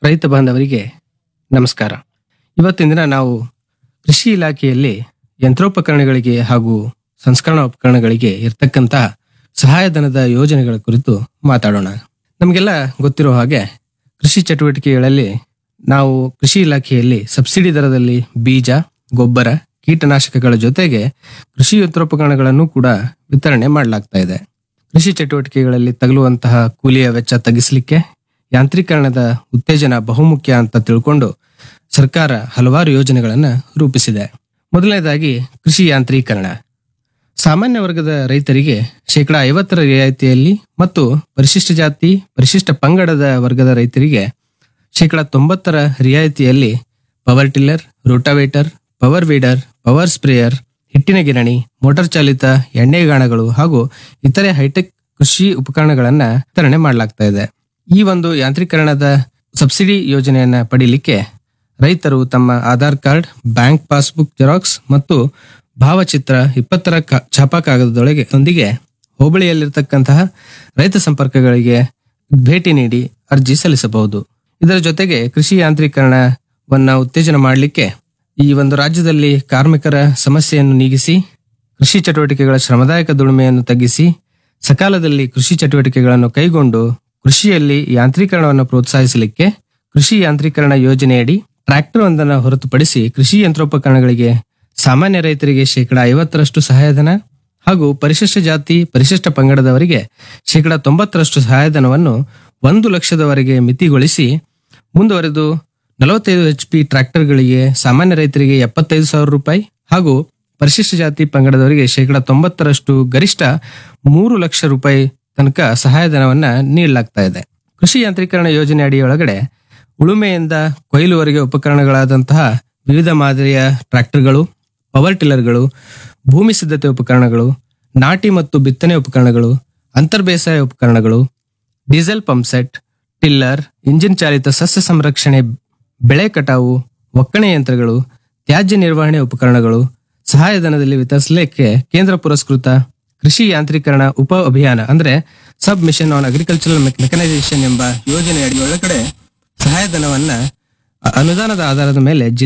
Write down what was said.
ರೈತ ಬಾಂಧವರಿಗೆ ನಮಸ್ಕಾರ ಇವತ್ತಿನ ದಿನ ನಾವು ಕೃಷಿ ಇಲಾಖೆಯಲ್ಲಿ ಯಂತ್ರೋಪಕರಣಗಳಿಗೆ ಹಾಗೂ ಸಂಸ್ಕರಣಾ ಉಪಕರಣಗಳಿಗೆ ಇರತಕ್ಕಂತಹ ಸಹಾಯಧನದ ಯೋಜನೆಗಳ ಕುರಿತು ಮಾತಾಡೋಣ ನಮಗೆಲ್ಲ ಗೊತ್ತಿರೋ ಹಾಗೆ ಕೃಷಿ ಚಟುವಟಿಕೆಗಳಲ್ಲಿ ನಾವು ಕೃಷಿ ಇಲಾಖೆಯಲ್ಲಿ ಸಬ್ಸಿಡಿ ದರದಲ್ಲಿ ಬೀಜ ಗೊಬ್ಬರ ಕೀಟನಾಶಕಗಳ ಜೊತೆಗೆ ಕೃಷಿ ಯಂತ್ರೋಪಕರಣಗಳನ್ನು ಕೂಡ ವಿತರಣೆ ಮಾಡಲಾಗ್ತಾ ಇದೆ ಕೃಷಿ ಚಟುವಟಿಕೆಗಳಲ್ಲಿ ತಗಲುವಂತಹ ಕೂಲಿಯ ವೆಚ್ಚ ತಗ್ಗಿಸಲಿಕ್ಕೆ ಯಾಂತ್ರೀಕರಣದ ಉತ್ತೇಜನ ಬಹುಮುಖ್ಯ ಅಂತ ತಿಳ್ಕೊಂಡು ಸರ್ಕಾರ ಹಲವಾರು ಯೋಜನೆಗಳನ್ನು ರೂಪಿಸಿದೆ ಮೊದಲನೇದಾಗಿ ಕೃಷಿ ಯಾಂತ್ರೀಕರಣ ಸಾಮಾನ್ಯ ವರ್ಗದ ರೈತರಿಗೆ ಶೇಕಡಾ ಐವತ್ತರ ರಿಯಾಯಿತಿಯಲ್ಲಿ ಮತ್ತು ಪರಿಶಿಷ್ಟ ಜಾತಿ ಪರಿಶಿಷ್ಟ ಪಂಗಡದ ವರ್ಗದ ರೈತರಿಗೆ ಶೇಕಡಾ ತೊಂಬತ್ತರ ರಿಯಾಯಿತಿಯಲ್ಲಿ power tiller rotavator power weeder power sprayer ಹಿಟ್ಟಿನ ಗಿರಣಿ ಮೋಟಾರ್ ಚಾಲಿತ ಎಣ್ಣೆಗಾಣಗಳು ಹಾಗೂ ಇತರೆ ಹೈಟೆಕ್ ಕೃಷಿ ಉಪಕರಣಗಳನ್ನ ವಿತರಣೆ ಮಾಡಲಾಗ್ತಾ ಇದೆ ಈ ಒಂದು ಯಾಂತ್ರೀಕರಣದ ಸಬ್ಸಿಡಿ ಯೋಜನೆಯನ್ನ ಪಡೀಲಿಕ್ಕೆ ರೈತರು ತಮ್ಮ Aadhaar card bank passbook xerox ಮತ್ತು ಭಾವಚಿತ್ರ ಇಪ್ಪತ್ತರ ಕ- ಛಾಪಾ ಕಾಗದದೊಳಗೆ ಒಂದಿಗೆ ಹೋಬಳಿಯಲ್ಲಿರ್ತಕ್ಕಂತಹ ರೈತ ಸಂಪರ್ಕಗಳಿಗೆ ಭೇಟಿ ನೀಡಿ ಅರ್ಜಿ ಸಲ್ಲಿಸಬಹುದು ಇದರ ಜೊತೆಗೆ ಕೃಷಿ ಯಾಂತ್ರೀಕರಣವನ್ನ ಉತ್ತೇಜನ ಮಾಡಲಿಕ್ಕೆ ಈ ಒಂದು ರಾಜ್ಯದಲ್ಲಿ ಕಾರ್ಮಿಕರ ಸಮಸ್ಯೆಯನ್ನು ನೀಗಿಸಿ ಕೃಷಿ ಚಟುವಟಿಕೆಗಳ ಶ್ರಮದಾಯಕ ದುಡಿಮೆಯನ್ನು ತಗ್ಗಿಸಿ ಸಕಾಲದಲ್ಲಿ ಕೃಷಿ ಚಟುವಟಿಕೆಗಳನ್ನು ಕೈಗೊಂಡು ಕೃಷಿಯಲ್ಲಿ ಯಾಂತ್ರೀಕರಣವನ್ನು ಪ್ರೋತ್ಸಾಹಿಸಲಿಕ್ಕೆ ಕೃಷಿ ಯಾಂತ್ರೀಕರಣ ಯೋಜನೆಯಡಿ ಟ್ರ್ಯಾಕ್ಟರ್ ಒಂದನ್ನು ಹೊರತುಪಡಿಸಿ ಕೃಷಿ ಯಂತ್ರೋಪಕರಣಗಳಿಗೆ ಸಾಮಾನ್ಯ ರೈತರಿಗೆ ಶೇಕಡಾ ಐವತ್ತರಷ್ಟು ಸಹಾಯಧನ ಹಾಗೂ ಪರಿಶಿಷ್ಟ ಜಾತಿ ಪರಿಶಿಷ್ಟ ಪಂಗಡದವರಿಗೆ ಶೇಕಡಾ ತೊಂಬತ್ತರಷ್ಟು ಸಹಾಯಧನವನ್ನು ಒಂದು ಲಕ್ಷದವರೆಗೆ ಮಿತಿಗೊಳಿಸಿ ಮುಂದುವರೆದು ನಲವತ್ತೈದು ಎಚ್ ಪಿ ಟ್ರ್ಯಾಕ್ಟರ್ಗಳಿಗೆ ಸಾಮಾನ್ಯ ರೈತರಿಗೆ ಎಪ್ಪತ್ತೈದು ಸಾವಿರ ರೂಪಾಯಿ ಹಾಗೂ ಪರಿಶಿಷ್ಟ ಜಾತಿ ಪಂಗಡದವರಿಗೆ ಶೇಕಡಾ ತೊಂಬತ್ತರಷ್ಟು ಗರಿಷ್ಠ ಮೂರು ಲಕ್ಷ ರೂಪಾಯಿ ತನಕ ಸಹಾಯಧನವನ್ನ ನೀಡಲಾಗ್ತಾ ಇದೆ ಕೃಷಿ ಯಾಂತ್ರೀಕರಣ ಯೋಜನೆ ಅಡಿಯೊಳಗಡೆ ಉಳುಮೆಯಿಂದ ಕೊಯ್ಲುವರೆಗೆ ಉಪಕರಣಗಳಾದಂತಹ ವಿವಿಧ ಮಾದರಿಯ ಟ್ರ್ಯಾಕ್ಟರ್ಗಳು ಪವರ್ ಟಿಲ್ಲರ್ಗಳು ಭೂಮಿ ಸಿದ್ಧತೆ ಉಪಕರಣಗಳು ನಾಟಿ ಮತ್ತು ಬಿತ್ತನೆ ಉಪಕರಣಗಳು ಅಂತರ್ಬೇಸಾಯ ಉಪಕರಣಗಳು diesel pump set tiller engine ಚಾಲಿತ ಸಸ್ಯ ಸಂರಕ್ಷಣೆ ಬೆಳೆ ಕಟಾವು ಒಕ್ಕಣೆ ಯಂತ್ರಗಳು ತ್ಯಾಜ್ಯ ನಿರ್ವಹಣೆ ಉಪಕರಣಗಳು ಸಹಾಯಧನದಲ್ಲಿ ವಿತರಿಸಲಿಕ್ಕೆ ಕೇಂದ್ರ ಪುರಸ್ಕೃತ ಕೃಷಿ ಯಾಂತ್ರೀಕರಣ ಉಪ ಅಭಿಯಾನ ಅಂದ್ರೆ sub mission on agricultural mechanisation ಎಂಬ ಯೋಜನೆ ಅಡಿಯೊಳಗಡೆ ಸಹಾಯಧನವನ್ನ ಅ- ಅನುದಾನದ ಆಧಾರದ ಮೇಲೆ